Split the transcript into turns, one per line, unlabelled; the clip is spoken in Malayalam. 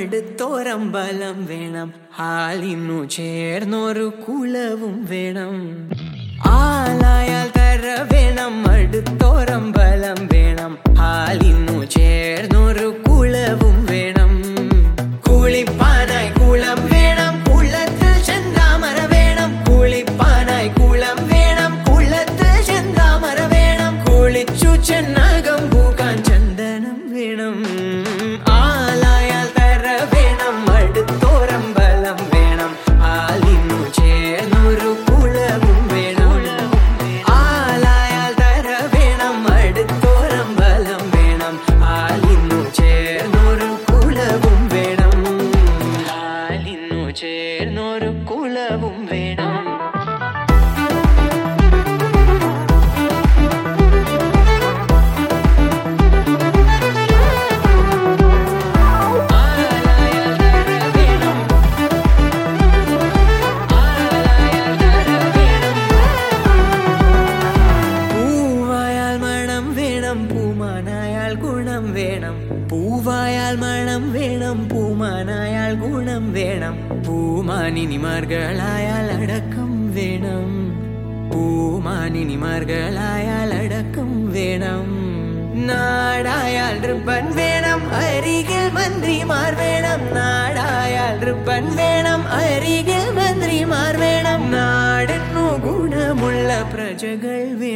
അടുത്തോരമ്പലം വേണം ഹാലിനു ചേർന്നൊരു കുളവും വേണം ആലായാൽ തര വേണം അടുത്തോരമ്പലം വേണം ഹാലിനു ചേർന്നൊരു കുളവും വേണം കുളിപ്പാനായി കുളം വേണം കുളത്തിൽ ചെന്താമര വേണം കുളിപ്പാനായി കുളം വേണം കുളത്തിൽ ചെന്താമര വേണം കുളിച്ചു ചെന്നകം പൂക്കാൻ ചന്ദനം വേണം ആലായാൽ തര വേണം അടുത്തോരമ്പലം വേണം ആലിനു ചേർന്നൊരു കുളവും വേണം ആലായാൽ തര വേണം അടുത്തോരമ്പലം വേണം ആലിനു ചേർന്നൊരു കുളവും വേണം ആലിനു ചേർന്നൊരു കുളവും വേണം ആലായാൽ തര വേണം ആലായാൽ തര വേണം പൂവായാൽ മണം വേണം പൂമാനായാൽ ഗുണം വേണം പൂവായാൽ മണം വേണം പൂമാനായാൽ ഗുണം വേണം പൂമാനിനിമാർഗളായാൽ അടക്കം വേണം പൂമാനിനിമാർഗളായാൽ അടക്കം വേണം നാടായാൽ റിബൻ വേണം അരികിൽ മന്ത്രിമാർ വേണം നാടായാൽ റിബൻ വേണം അരികിൽ മന്ത്രിമാർ വേണം നാടിനു ഗുണമുള്ള പ്രജകൾ വേണം